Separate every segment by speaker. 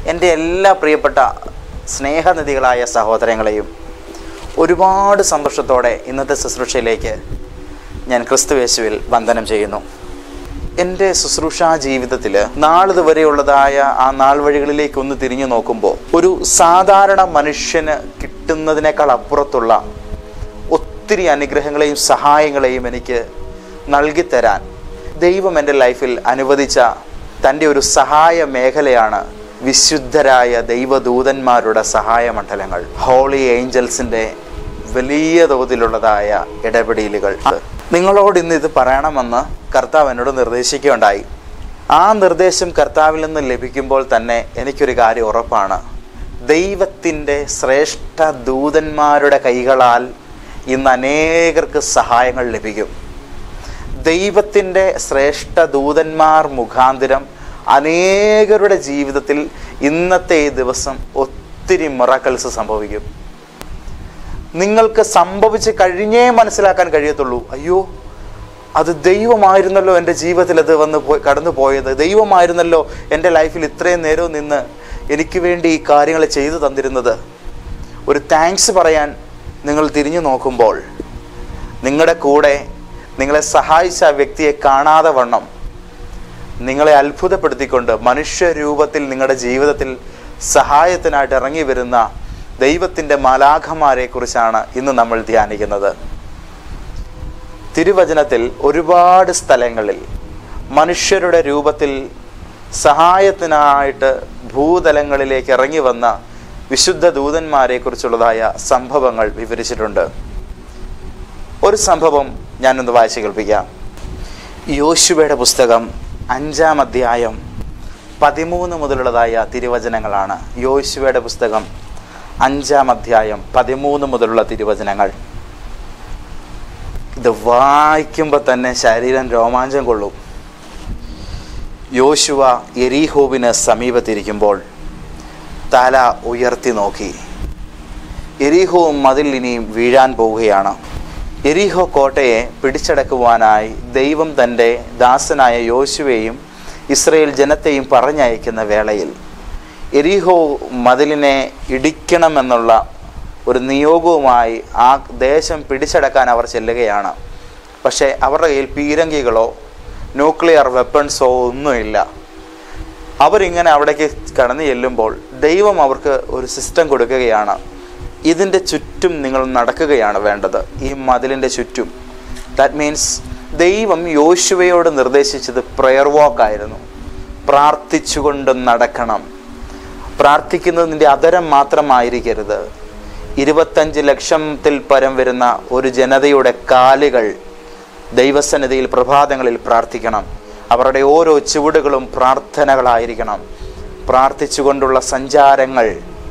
Speaker 1: എൻ്റെ എല്ലാ പ്രിയപ്പെട്ട സ്നേഹനിധികളായ സഹോദരങ്ങളെയും ഒരുപാട് സന്തോഷത്തോടെ ഇന്നത്തെ ശുശ്രൂഷയിലേക്ക് ഞാൻ ക്രിസ്തുവേശുവിൽ വന്ദനം ചെയ്യുന്നു എൻ്റെ ശുശ്രൂഷാ ജീവിതത്തിൽ നാളിതുവരെയുള്ളതായ ആ നാൾ വഴികളിലേക്ക് ഒന്ന് തിരിഞ്ഞു നോക്കുമ്പോൾ ഒരു സാധാരണ മനുഷ്യന് കിട്ടുന്നതിനേക്കാൾ അപ്പുറത്തുള്ള ഒത്തിരി അനുഗ്രഹങ്ങളെയും സഹായങ്ങളെയും എനിക്ക് നൽകിത്തരാൻ ദൈവം എൻ്റെ ലൈഫിൽ അനുവദിച്ച തൻ്റെ ഒരു സഹായ മേഖലയാണ് വിശുദ്ധരായ ദൈവദൂതന്മാരുടെ സഹായമണ്ഡലങ്ങൾ ഹോളി ഏഞ്ചൽസിൻ്റെ വലിയ തോതിലുള്ളതായ ഇടപെടലുകൾ നിങ്ങളോട് ഇന്ന് ഇത് പറയണമെന്ന് കർത്താവ് എന്നോട് നിർദ്ദേശിക്കുകയുണ്ടായി ആ നിർദ്ദേശം കർത്താവിൽ നിന്ന് ലഭിക്കുമ്പോൾ തന്നെ എനിക്കൊരു കാര്യം ഉറപ്പാണ് ദൈവത്തിൻ്റെ ശ്രേഷ്ഠ ദൂതന്മാരുടെ കൈകളാൽ ഇന്ന് അനേകർക്ക് സഹായങ്ങൾ ലഭിക്കും ദൈവത്തിൻ്റെ ശ്രേഷ്ഠ ദൂതന്മാർ മുഖാന്തിരം അനേകരുടെ ജീവിതത്തിൽ ഇന്നത്തെ ഈ ദിവസം ഒത്തിരി മിറക്കൽസ് സംഭവിക്കും നിങ്ങൾക്ക് സംഭവിച്ച് കഴിഞ്ഞേ മനസ്സിലാക്കാൻ കഴിയത്തുള്ളൂ അയ്യോ അത് ദൈവമായിരുന്നല്ലോ എൻ്റെ ജീവിതത്തിൽ അത് വന്ന് പോയി കടന്നു പോയത് ദൈവമായിരുന്നല്ലോ എൻ്റെ ലൈഫിൽ ഇത്രയും നേരവും നിന്ന് എനിക്ക് വേണ്ടി ഈ കാര്യങ്ങൾ ചെയ്തു തന്നിരുന്നത് ഒരു താങ്ക്സ് പറയാൻ നിങ്ങൾ തിരിഞ്ഞു നോക്കുമ്പോൾ നിങ്ങളുടെ കൂടെ നിങ്ങളെ സഹായിച്ച ആ വ്യക്തിയെ കാണാതെ വണ്ണം നിങ്ങളെ അത്ഭുതപ്പെടുത്തിക്കൊണ്ട് മനുഷ്യരൂപത്തിൽ നിങ്ങളുടെ ജീവിതത്തിൽ സഹായത്തിനായിട്ട് ഇറങ്ങി വരുന്ന ദൈവത്തിൻ്റെ മാലാഖമാരെ കുറിച്ചാണ് ഇന്ന് നമ്മൾ ധ്യാനിക്കുന്നത് തിരുവചനത്തിൽ ഒരുപാട് സ്ഥലങ്ങളിൽ മനുഷ്യരുടെ രൂപത്തിൽ സഹായത്തിനായിട്ട് ഭൂതലങ്ങളിലേക്ക് ഇറങ്ങി വന്ന വിശുദ്ധ ദൂതന്മാരെ കുറിച്ചുള്ളതായ സംഭവങ്ങൾ വിവരിച്ചിട്ടുണ്ട് ഒരു സംഭവം ഞാനൊന്ന് വായിച്ചു കേൾപ്പിക്കാം യോശുവയുടെ പുസ്തകം അഞ്ചാം അധ്യായം പതിമൂന്ന് മുതലുള്ളതായ തിരുവചനങ്ങളാണ് യോശുവയുടെ പുസ്തകം അഞ്ചാം അധ്യായം പതിമൂന്ന് മുതലുള്ള തിരുവചനങ്ങൾ ഇത് വായിക്കുമ്പോൾ തന്നെ ശരീരം രോമാഞ്ചം കൊള്ളും യോശുവ എരീഹോവിന് സമീപത്തിരിക്കുമ്പോൾ തല ഉയർത്തി നോക്കി എരീഹോവും മതിൽ ഇനിയും വീഴാൻ പോവുകയാണ് എരീഹോ കോട്ടയെ പിടിച്ചടക്കുവാനായി ദൈവം തൻ്റെ ദാസനായ യോശുവയെയും ഇസ്രയേൽ ജനത്തെയും പറഞ്ഞയക്കുന്ന വേളയിൽ എരീഹോ മതിലിനെ ഇടിക്കണമെന്നുള്ള ഒരു നിയോഗവുമായി ആ ദേശം പിടിച്ചടക്കാൻ അവർ ചെല്ലുകയാണ് പക്ഷേ അവരുടെ കയ്യിൽ പീരങ്കികളോ ന്യൂക്ലിയർ വെപ്പൺസോ ഒന്നുമില്ല അവരിങ്ങനെ അവിടേക്ക് കടന്നു ചെല്ലുമ്പോൾ ദൈവം അവർക്ക് ഒരു സിസ്റ്റം കൊടുക്കുകയാണ് ഇതിൻ്റെ ചുറ്റും നിങ്ങൾ നടക്കുകയാണ് വേണ്ടത് ഈ മതിലിൻ്റെ ചുറ്റും ദാറ്റ് മീൻസ് ദൈവം യോശുവയോട് നിർദ്ദേശിച്ചത് പ്രെയർ വാക്കായിരുന്നു പ്രാർത്ഥിച്ചുകൊണ്ട് നടക്കണം പ്രാർത്ഥിക്കുന്നത് നിന്റെ അതരം മാത്രമായിരിക്കരുത് ഇരുപത്തഞ്ച് ലക്ഷത്തിൽ പരം വരുന്ന ഒരു ജനതയുടെ കാലുകൾ ദൈവസന്നിധിയിൽ പ്രഭാതങ്ങളിൽ പ്രാർത്ഥിക്കണം അവരുടെ ഓരോ ചുവടുകളും പ്രാർത്ഥനകളായിരിക്കണം പ്രാർത്ഥിച്ചുകൊണ്ടുള്ള സഞ്ചാരങ്ങൾ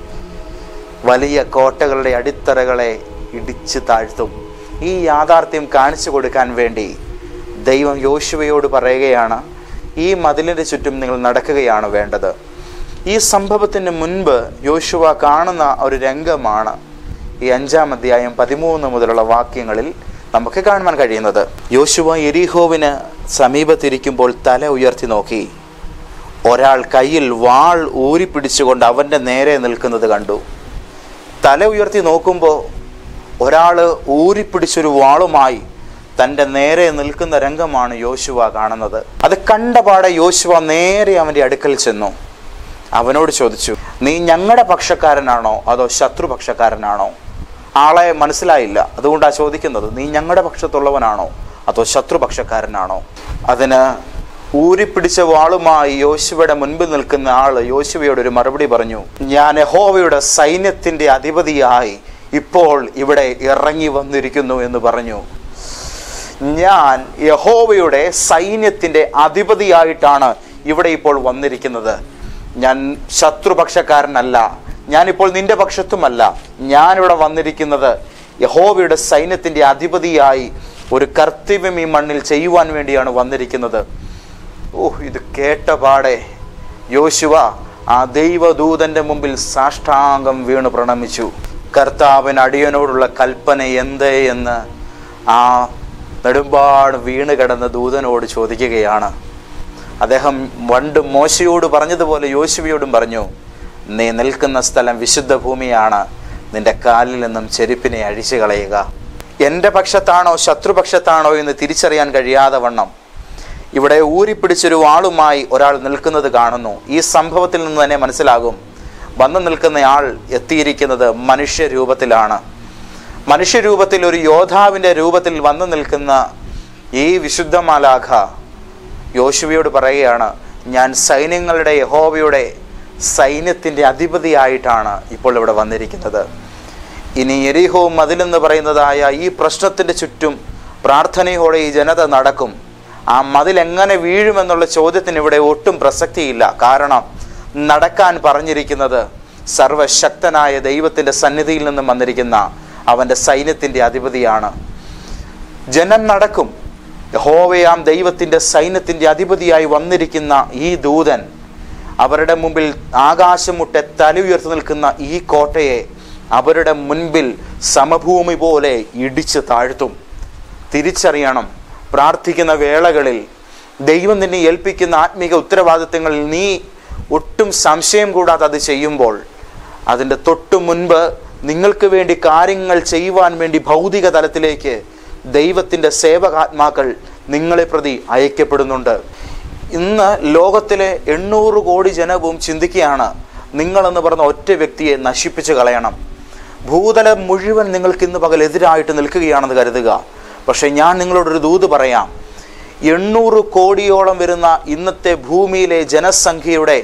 Speaker 1: വലിയ കോട്ടകളുടെ അടിത്തറകളെ ഇടിച്ചു താഴ്ത്തും ഈ യാഥാർത്ഥ്യം കാണിച്ചു കൊടുക്കാൻ വേണ്ടി ദൈവം യോശുവയോട് പറയുകയാണ് ഈ മതിലിൻ്റെ ചുറ്റും നിങ്ങൾ നടക്കുകയാണ് വേണ്ടത് ഈ സംഭവത്തിന് മുൻപ് യോശുവ കാണുന്ന ഒരു രംഗമാണ് ഈ അഞ്ചാം അധ്യായം പതിമൂന്ന് മുതലുള്ള വാക്യങ്ങളിൽ നമുക്ക് കാണുവാൻ കഴിയുന്നത് യോശുവ എരിഹോവിന് സമീപത്തിരിക്കുമ്പോൾ തല ഉയർത്തി നോക്കി ഒരാൾ കയ്യിൽ വാൾ ഊരിപ്പിടിച്ചുകൊണ്ട് അവൻ്റെ നേരെ നിൽക്കുന്നത് കണ്ടു തല ഉയർത്തി നോക്കുമ്പോൾ ഒരാൾ ഊരിപ്പിടിച്ചൊരു വാളുമായി തൻ്റെ നേരെ നിൽക്കുന്ന രംഗമാണ് യോശുവ കാണുന്നത് അത് കണ്ടപാടെ യോശുവ നേരെ അവൻ്റെ അടുക്കൽ ചെന്നു അവനോട് ചോദിച്ചു നീ ഞങ്ങളുടെ പക്ഷക്കാരനാണോ അതോ ശത്രുപക്ഷക്കാരനാണോ ആളെ മനസ്സിലായില്ല അതുകൊണ്ടാണ് ചോദിക്കുന്നത് നീ ഞങ്ങളുടെ പക്ഷത്തുള്ളവനാണോ അതോ ശത്രുപക്ഷക്കാരനാണോ അതിന് ഊരിപ്പിടിച്ച വാളുമായി യോശുവയുടെ മുൻപിൽ നിൽക്കുന്ന ആള് യോശുവയോട് ഒരു മറുപടി പറഞ്ഞു ഞാൻ യഹോവയുടെ സൈന്യത്തിന്റെ അധിപതിയായി ഇപ്പോൾ ഇവിടെ ഇറങ്ങി വന്നിരിക്കുന്നു എന്ന് പറഞ്ഞു ഞാൻ യഹോവയുടെ സൈന്യത്തിന്റെ അധിപതിയായിട്ടാണ് ഇവിടെ ഇപ്പോൾ വന്നിരിക്കുന്നത് ഞാൻ ശത്രുപക്ഷക്കാരനല്ല ഞാനിപ്പോൾ നിന്റെ പക്ഷത്തുമല്ല ഞാനിവിടെ വന്നിരിക്കുന്നത് യഹോവയുടെ സൈന്യത്തിന്റെ അധിപതിയായി ഒരു കർത്തവ്യം ഈ മണ്ണിൽ ചെയ്യുവാൻ വേണ്ടിയാണ് വന്നിരിക്കുന്നത് ഓഹ് ഇത് കേട്ട പാടെ യോശുവ ആ ദൈവദൂതന്റെ മുമ്പിൽ സാഷ്ടാംഗം വീണു പ്രണമിച്ചു കർത്താവിന് അടിയനോടുള്ള കൽപ്പന എന്ത് എന്ന് ആ നെടുമ്പാട് വീണ് കിടന്ന ദൂതനോട് ചോദിക്കുകയാണ് അദ്ദേഹം പണ്ട് മോശയോട് പറഞ്ഞതുപോലെ യോശുവയോടും പറഞ്ഞു നീ നിൽക്കുന്ന സ്ഥലം വിശുദ്ധ ഭൂമിയാണ് നിന്റെ കാലിൽ നിന്നും ചെരുപ്പിനെ അഴിച്ചു കളയുക എൻ്റെ പക്ഷത്താണോ ശത്രുപക്ഷത്താണോ എന്ന് തിരിച്ചറിയാൻ കഴിയാതെ വണ്ണം ഇവിടെ ഊരിപ്പിടിച്ചൊരു വാളുമായി ഒരാൾ നിൽക്കുന്നത് കാണുന്നു ഈ സംഭവത്തിൽ നിന്ന് തന്നെ മനസ്സിലാകും വന്നു നിൽക്കുന്നയാൾ എത്തിയിരിക്കുന്നത് മനുഷ്യരൂപത്തിലാണ് മനുഷ്യരൂപത്തിൽ ഒരു യോദ്ധാവിൻ്റെ രൂപത്തിൽ വന്നു നിൽക്കുന്ന ഈ വിശുദ്ധ മാലാഖ യോശുവയോട് പറയുകയാണ് ഞാൻ സൈന്യങ്ങളുടെ യഹോവയുടെ സൈന്യത്തിൻ്റെ അധിപതിയായിട്ടാണ് ഇപ്പോൾ ഇവിടെ വന്നിരിക്കുന്നത് ഇനി എരിഹോ മതിലെന്ന് പറയുന്നതായ ഈ പ്രശ്നത്തിൻ്റെ ചുറ്റും പ്രാർത്ഥനയോടെ ഈ ജനത നടക്കും ആ മതിൽ എങ്ങനെ വീഴുമെന്നുള്ള ചോദ്യത്തിന് ഇവിടെ ഒട്ടും പ്രസക്തിയില്ല കാരണം നടക്കാൻ പറഞ്ഞിരിക്കുന്നത് സർവശക്തനായ ദൈവത്തിൻ്റെ സന്നിധിയിൽ നിന്നും വന്നിരിക്കുന്ന അവൻ്റെ സൈന്യത്തിൻ്റെ അധിപതിയാണ് ജനം നടക്കും യഹോവയാം ദൈവത്തിൻ്റെ സൈന്യത്തിൻ്റെ അധിപതിയായി വന്നിരിക്കുന്ന ഈ ദൂതൻ അവരുടെ മുമ്പിൽ ആകാശം മുട്ടെ തല ഉയർത്തി നിൽക്കുന്ന ഈ കോട്ടയെ അവരുടെ മുൻപിൽ സമഭൂമി പോലെ ഇടിച്ച് താഴ്ത്തും തിരിച്ചറിയണം പ്രാർത്ഥിക്കുന്ന വേളകളിൽ ദൈവം നിന്നെ ഏൽപ്പിക്കുന്ന ആത്മീക ഉത്തരവാദിത്തങ്ങളിൽ നീ ഒട്ടും സംശയം കൂടാതെ അത് ചെയ്യുമ്പോൾ അതിൻ്റെ തൊട്ടു മുൻപ് നിങ്ങൾക്ക് വേണ്ടി കാര്യങ്ങൾ ചെയ്യുവാൻ വേണ്ടി ഭൗതിക തലത്തിലേക്ക് ദൈവത്തിൻ്റെ സേവകാത്മാക്കൾ നിങ്ങളെ പ്രതി അയക്കപ്പെടുന്നുണ്ട് ഇന്ന് ലോകത്തിലെ എണ്ണൂറ് കോടി ജനവും ചിന്തിക്കുകയാണ് നിങ്ങളെന്ന് പറഞ്ഞ ഒറ്റ വ്യക്തിയെ നശിപ്പിച്ച് കളയണം ഭൂതലം മുഴുവൻ നിങ്ങൾക്ക് ഇന്ന് പകൽ എതിരായിട്ട് നിൽക്കുകയാണെന്ന് കരുതുക പക്ഷേ ഞാൻ നിങ്ങളോടൊരു ദൂത് പറയാം എണ്ണൂറ് കോടിയോളം വരുന്ന ഇന്നത്തെ ഭൂമിയിലെ ജനസംഖ്യയുടെ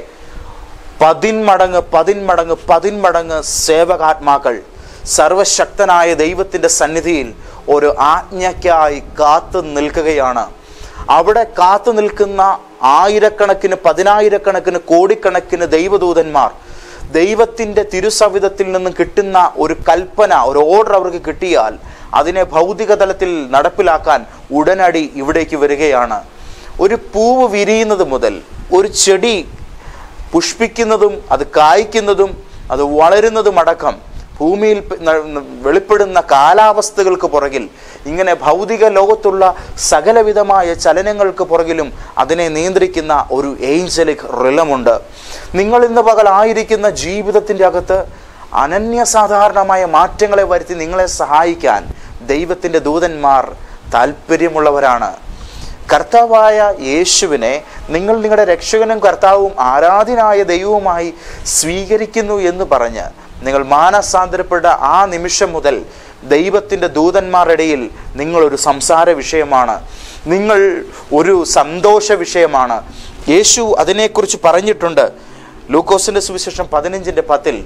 Speaker 1: പതിന്മടങ്ങ് പതിന്മടങ്ങ് പതിന്മടങ്ങ് സേവകാത്മാക്കൾ സർവശക്തനായ ദൈവത്തിൻ്റെ സന്നിധിയിൽ ഒരു ആജ്ഞയ്ക്കായി കാത്തു നിൽക്കുകയാണ് അവിടെ കാത്തു നിൽക്കുന്ന ആയിരക്കണക്കിന് പതിനായിരക്കണക്കിന് കോടിക്കണക്കിന് ദൈവദൂതന്മാർ ദൈവത്തിൻ്റെ തിരുസവിധത്തിൽ നിന്നും കിട്ടുന്ന ഒരു കൽപ്പന ഒരു ഓർഡർ അവർക്ക് കിട്ടിയാൽ അതിനെ ഭൗതിക തലത്തിൽ നടപ്പിലാക്കാൻ ഉടനടി ഇവിടേക്ക് വരികയാണ് ഒരു പൂവ് വിരിയുന്നത് മുതൽ ഒരു ചെടി പുഷ്പിക്കുന്നതും അത് കായ്ക്കുന്നതും അത് വളരുന്നതും അടക്കം ഭൂമിയിൽ പ- ന- ന- വെളിപ്പെടുന്ന കാലാവസ്ഥകൾക്ക് പുറകിൽ ഇങ്ങനെ ഭൗതിക ലോകത്തുള്ള സകലവിധമായ ചലനങ്ങൾക്ക് പുറകിലും അതിനെ നിയന്ത്രിക്കുന്ന ഒരു ഏഞ്ചലിക് റിലമുണ്ട് നിങ്ങൾ ഇന്ന് പകലായിരിക്കുന്ന ജീവിതത്തിൻ്റെ അകത്ത് അനന്യസാധാരണമായ മാറ്റങ്ങളെ വരുത്തി നിങ്ങളെ സഹായിക്കാൻ ദൈവത്തിൻ്റെ ദൂതന്മാർ താല്പര്യമുള്ളവരാണ് കർത്താവായ യേശുവിനെ നിങ്ങൾ നിങ്ങളുടെ രക്ഷകനും കർത്താവും ആരാധനായ ദൈവവുമായി സ്വീകരിക്കുന്നു എന്ന് പറഞ്ഞ് നിങ്ങൾ മാനസാന്തരപ്പെട്ട ആ നിമിഷം മുതൽ ദൈവത്തിൻ്റെ ദൂതന്മാരുടെ ഇടയിൽ നിങ്ങളൊരു സംസാര വിഷയമാണ് നിങ്ങൾ ഒരു സന്തോഷ വിഷയമാണ് യേശു അതിനെക്കുറിച്ച് പറഞ്ഞിട്ടുണ്ട് ലൂക്കോസിൻ്റെ സുവിശേഷം പതിനഞ്ചിൻ്റെ പത്തിൽ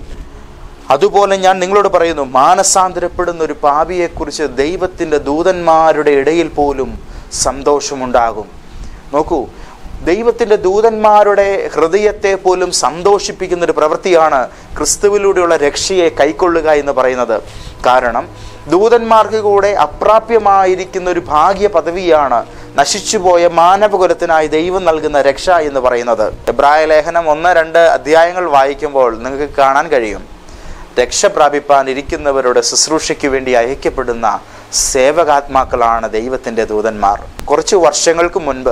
Speaker 1: അതുപോലെ ഞാൻ നിങ്ങളോട് പറയുന്നു മാനസാന്തരപ്പെടുന്ന ഒരു പാപിയെക്കുറിച്ച് ദൈവത്തിൻ്റെ ദൂതന്മാരുടെ ഇടയിൽ പോലും സന്തോഷമുണ്ടാകും നോക്കൂ ദൈവത്തിൻ്റെ ദൂതന്മാരുടെ ഹൃദയത്തെ പോലും സന്തോഷിപ്പിക്കുന്ന ഒരു പ്രവൃത്തിയാണ് ക്രിസ്തുവിലൂടെയുള്ള രക്ഷയെ കൈക്കൊള്ളുക എന്ന് പറയുന്നത് കാരണം ദൂതന്മാർക്ക് കൂടെ അപ്രാപ്യമായിരിക്കുന്ന ഒരു ഭാഗ്യ പദവിയാണ് നശിച്ചുപോയ മാനവകുലത്തിനായി ദൈവം നൽകുന്ന രക്ഷ എന്ന് പറയുന്നത് എബ്രായ ലേഖനം ഒന്ന് രണ്ട് അധ്യായങ്ങൾ വായിക്കുമ്പോൾ നിങ്ങൾക്ക് കാണാൻ കഴിയും രക്ഷ പ്രാപിപ്പാൻ ഇരിക്കുന്നവരുടെ ശുശ്രൂഷയ്ക്ക് വേണ്ടി അയക്കപ്പെടുന്ന സേവകാത്മാക്കളാണ് ദൈവത്തിൻ്റെ ദൂതന്മാർ കുറച്ച് വർഷങ്ങൾക്ക് മുൻപ്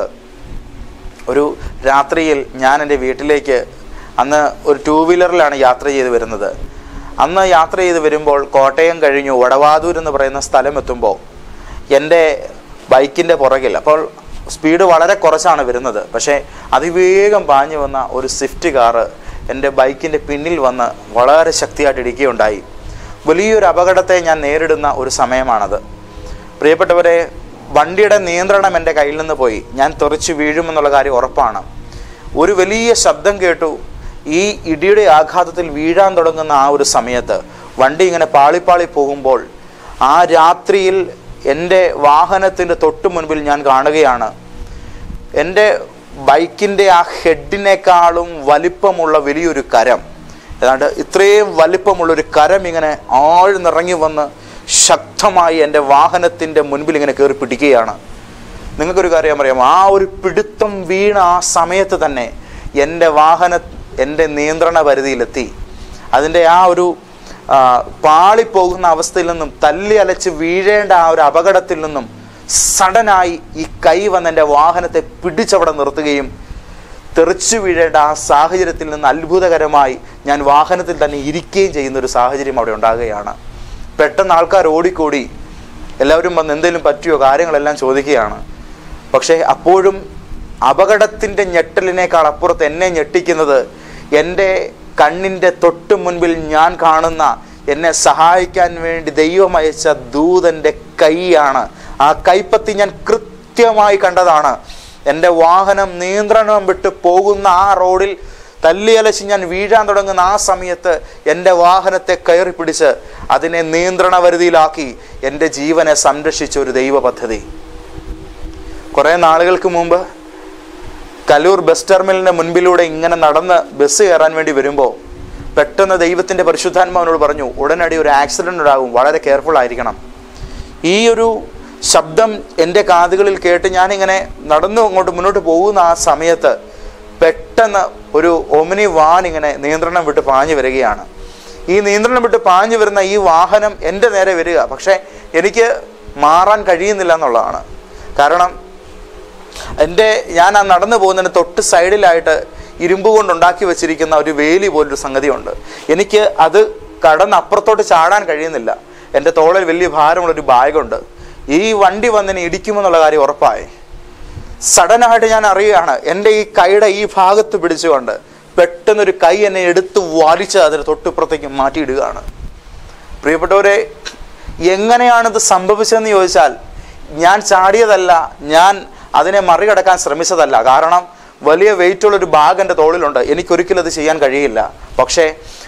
Speaker 1: ഒരു രാത്രിയിൽ ഞാൻ എൻ്റെ വീട്ടിലേക്ക് അന്ന് ഒരു ടൂ വീലറിലാണ് യാത്ര ചെയ്ത് വരുന്നത് അന്ന് യാത്ര ചെയ്ത് വരുമ്പോൾ കോട്ടയം കഴിഞ്ഞു വടവാതൂർ എന്ന് പറയുന്ന സ്ഥലം എത്തുമ്പോൾ എൻ്റെ ബൈക്കിൻ്റെ പുറകിൽ അപ്പോൾ സ്പീഡ് വളരെ കുറച്ചാണ് വരുന്നത് പക്ഷേ അതിവേഗം പാഞ്ഞു വന്ന ഒരു സ്വിഫ്റ്റ് കാറ് എൻ്റെ ബൈക്കിൻ്റെ പിന്നിൽ വന്ന് വളരെ ശക്തിയായിട്ട് ഇടിക്കുകയുണ്ടായി വലിയൊരു അപകടത്തെ ഞാൻ നേരിടുന്ന ഒരു സമയമാണത് പ്രിയപ്പെട്ടവരെ വണ്ടിയുടെ നിയന്ത്രണം എൻ്റെ കയ്യിൽ നിന്ന് പോയി ഞാൻ തെറിച്ച് വീഴുമെന്നുള്ള കാര്യം ഉറപ്പാണ് ഒരു വലിയ ശബ്ദം കേട്ടു ഈ ഇടിയുടെ ആഘാതത്തിൽ വീഴാൻ തുടങ്ങുന്ന ആ ഒരു സമയത്ത് വണ്ടി ഇങ്ങനെ പാളിപ്പാളി പോകുമ്പോൾ ആ രാത്രിയിൽ എൻ്റെ വാഹനത്തിൻ്റെ തൊട്ട് മുൻപിൽ ഞാൻ കാണുകയാണ് എൻ്റെ ബൈക്കിൻ്റെ ആ ഹെഡിനേക്കാളും വലിപ്പമുള്ള വലിയൊരു കരം ഏതാണ്ട് ഇത്രയും വലിപ്പമുള്ളൊരു കരം ഇങ്ങനെ ആഴ്ന്നിറങ്ങി വന്ന് ശക്തമായി എൻ്റെ വാഹനത്തിൻ്റെ മുൻപിൽ ഇങ്ങനെ കയറി പിടിക്കുകയാണ് നിങ്ങൾക്കൊരു കാര്യം അറിയാമോ ആ ഒരു പിടുത്തം വീണ ആ സമയത്ത് തന്നെ എൻ്റെ വാഹന എൻ്റെ നിയന്ത്രണ പരിധിയിലെത്തി അതിൻ്റെ ആ ഒരു ആ, പാളിപ്പോകുന്ന അവസ്ഥയിൽ നിന്നും തല്ലി അലച്ച് വീഴേണ്ട ആ ഒരു അപകടത്തിൽ നിന്നും സഡനായി ഈ കൈ വന്ന് എൻ്റെ വാഹനത്തെ പിടിച്ചവിടെ നിർത്തുകയും തെറിച്ചു വീഴേണ്ട ആ സാഹചര്യത്തിൽ നിന്ന് അത്ഭുതകരമായി ഞാൻ വാഹനത്തിൽ തന്നെ ഇരിക്കുകയും ചെയ്യുന്ന ഒരു സാഹചര്യം അവിടെ ഉണ്ടാകുകയാണ് പെട്ടെന്ന് ആൾക്കാർ ഓടിക്കൂടി എല്ലാവരും വന്ന് എന്തെങ്കിലും പറ്റിയോ കാര്യങ്ങളെല്ലാം ചോദിക്കുകയാണ് പക്ഷേ അപ്പോഴും അപകടത്തിൻ്റെ ഞെട്ടലിനേക്കാൾ അപ്പുറത്ത് എന്നെ ഞെട്ടിക്കുന്നത് എൻ്റെ കണ്ണിൻ്റെ തൊട്ട് മുൻപിൽ ഞാൻ കാണുന്ന എന്നെ സഹായിക്കാൻ വേണ്ടി ദൈവം അയച്ച ദൂതൻ്റെ കൈയാണ് ആ കൈപ്പത്തി ഞാൻ കൃത്യമായി കണ്ടതാണ് എൻ്റെ വാഹനം നിയന്ത്രണം വിട്ട് പോകുന്ന ആ റോഡിൽ തല്ലിയലച്ച് ഞാൻ വീഴാൻ തുടങ്ങുന്ന ആ സമയത്ത് എൻ്റെ വാഹനത്തെ കയറി പിടിച്ച് അതിനെ നിയന്ത്രണ പരിധിയിലാക്കി എൻ്റെ ജീവനെ സംരക്ഷിച്ച ഒരു ദൈവ പദ്ധതി കുറേ നാളുകൾക്ക് മുമ്പ് കലൂർ ബസ് ടെർമിനലിൻ്റെ മുൻപിലൂടെ ഇങ്ങനെ നടന്ന് ബസ് കയറാൻ വേണ്ടി വരുമ്പോൾ പെട്ടെന്ന് ദൈവത്തിൻ്റെ പരിശുദ്ധാത്മാവിനോട് പറഞ്ഞു ഉടനടി ഒരു ആക്സിഡൻ്റ് ഉണ്ടാകും വളരെ കെയർഫുൾ ആയിരിക്കണം ഈ ഒരു ശബ്ദം എൻ്റെ കാതുകളിൽ കേട്ട് ഞാനിങ്ങനെ നടന്നു അങ്ങോട്ട് മുന്നോട്ട് പോകുന്ന ആ സമയത്ത് പെട്ടെന്ന് ഒരു ഒമിനി വാൻ ഇങ്ങനെ നിയന്ത്രണം വിട്ട് പാഞ്ഞു വരികയാണ് ഈ നിയന്ത്രണം വിട്ട് പാഞ്ഞു വരുന്ന ഈ വാഹനം എൻ്റെ നേരെ വരിക പക്ഷേ എനിക്ക് മാറാൻ കഴിയുന്നില്ല എന്നുള്ളതാണ് കാരണം എൻ്റെ ഞാൻ ആ നടന്നു പോകുന്നതിന് തൊട്ട് സൈഡിലായിട്ട് ഇരുമ്പ് കൊണ്ട് ഉണ്ടാക്കി വെച്ചിരിക്കുന്ന ഒരു വേലി പോലൊരു സംഗതിയുണ്ട് എനിക്ക് അത് കടന്ന് അപ്പുറത്തോട്ട് ചാടാൻ കഴിയുന്നില്ല എൻ്റെ തോളിൽ വലിയ ഭാരമുള്ളൊരു ബാഗുണ്ട് ഈ വണ്ടി വന്നിനെ ഇടിക്കുമെന്നുള്ള കാര്യം ഉറപ്പായി സഡനായിട്ട് ഞാൻ അറിയുകയാണ് എൻ്റെ ഈ കൈയുടെ ഈ ഭാഗത്ത് പിടിച്ചുകൊണ്ട് പെട്ടെന്നൊരു കൈ എന്നെ എടുത്ത് വലിച്ച് അതിന് തൊട്ടിപ്പുറത്തേക്ക് മാറ്റിയിടുകയാണ് പ്രിയപ്പെട്ടവരെ എങ്ങനെയാണിത് സംഭവിച്ചതെന്ന് ചോദിച്ചാൽ ഞാൻ ചാടിയതല്ല ഞാൻ അതിനെ മറികടക്കാൻ ശ്രമിച്ചതല്ല കാരണം വലിയ വെയിറ്റുള്ള ഒരു ബാഗ് എൻ്റെ തോളിലുണ്ട് എനിക്കൊരിക്കലും അത് ചെയ്യാൻ കഴിയില്ല പക്ഷേ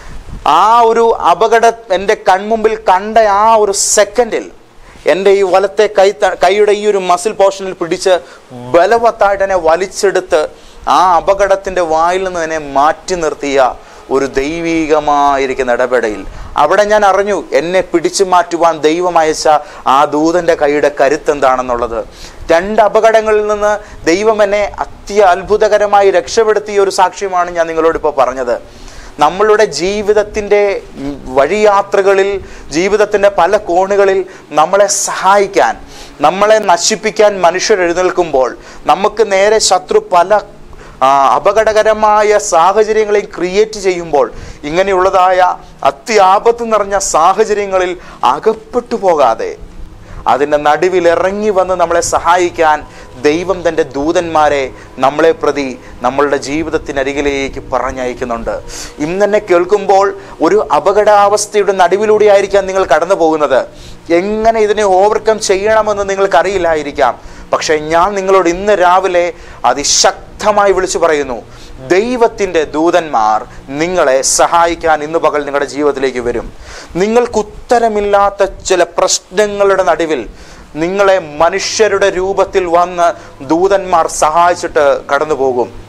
Speaker 1: ആ ഒരു അപകടം എൻ്റെ കൺമുമ്പിൽ കണ്ട ആ ഒരു സെക്കൻഡിൽ എൻ്റെ ഈ വലത്തെ കൈ ത- കൈയുടെ ഈ ഒരു മസിൽ പോർഷനിൽ പിടിച്ച് ബലവത്തായിട്ട് എന്നെ വലിച്ചെടുത്ത് ആ അപകടത്തിൻ്റെ വായിൽ നിന്ന് എന്നെ മാറ്റി നിർത്തിയ ഒരു ദൈവീകമായിരിക്കുന്ന ഇടപെടയിൽ അവിടെ ഞാൻ അറിഞ്ഞു എന്നെ പിടിച്ചു മാറ്റുവാൻ ദൈവം അയച്ച ആ ദൂതന്റെ കൈയുടെ കരുത്തെന്താണെന്നുള്ളത് രണ്ട് അപകടങ്ങളിൽ നിന്ന് ദൈവം എന്നെ അത്യ അത്ഭുതകരമായി രക്ഷപ്പെടുത്തിയ ഒരു സാക്ഷ്യമാണ് ഞാൻ നിങ്ങളോട് ഇപ്പോൾ പറഞ്ഞത് നമ്മളുടെ ജീവിതത്തിൻ്റെ ഉം, വഴിയാത്രകളിൽ ജീവിതത്തിൻ്റെ പല കോണുകളിൽ നമ്മളെ സഹായിക്കാൻ നമ്മളെ നശിപ്പിക്കാൻ മനുഷ്യർ എഴുന്നേൽക്കുമ്പോൾ നമുക്ക് നേരെ ശത്രു പല ആ, അപകടകരമായ സാഹചര്യങ്ങളെ ക്രിയേറ്റ് ചെയ്യുമ്പോൾ ഇങ്ങനെയുള്ളതായ അത്യാപത്ത് നിറഞ്ഞ സാഹചര്യങ്ങളിൽ അകപ്പെട്ടു പോകാതെ അതിൻ്റെ നടുവിൽ ഇറങ്ങി വന്ന് നമ്മളെ സഹായിക്കാൻ ദൈവം തൻ്റെ ദൂതന്മാരെ നമ്മളെ പ്രതി നമ്മളുടെ ജീവിതത്തിനരികിലേക്ക് പറഞ്ഞയക്കുന്നുണ്ട് ഇന്ന് തന്നെ കേൾക്കുമ്പോൾ ഒരു അപകടാവസ്ഥയുടെ നടുവിലൂടെ ആയിരിക്കാം നിങ്ങൾ കടന്നു പോകുന്നത് എങ്ങനെ ഇതിനെ ഓവർകം ചെയ്യണമെന്ന് നിങ്ങൾക്കറിയില്ലായിരിക്കാം പക്ഷേ ഞാൻ നിങ്ങളോട് ഇന്ന് രാവിലെ അതിശക്തമായി വിളിച്ചു പറയുന്നു ദൈവത്തിൻ്റെ ദൂതന്മാർ നിങ്ങളെ സഹായിക്കാൻ ഇന്ന് പകൽ നിങ്ങളുടെ ജീവിതത്തിലേക്ക് വരും നിങ്ങൾക്ക് ഉത്തരമില്ലാത്ത ചില പ്രശ്നങ്ങളുടെ നടുവിൽ നിങ്ങളെ മനുഷ്യരുടെ രൂപത്തിൽ വന്ന് ദൂതന്മാർ സഹായിച്ചിട്ട് കടന്നു പോകും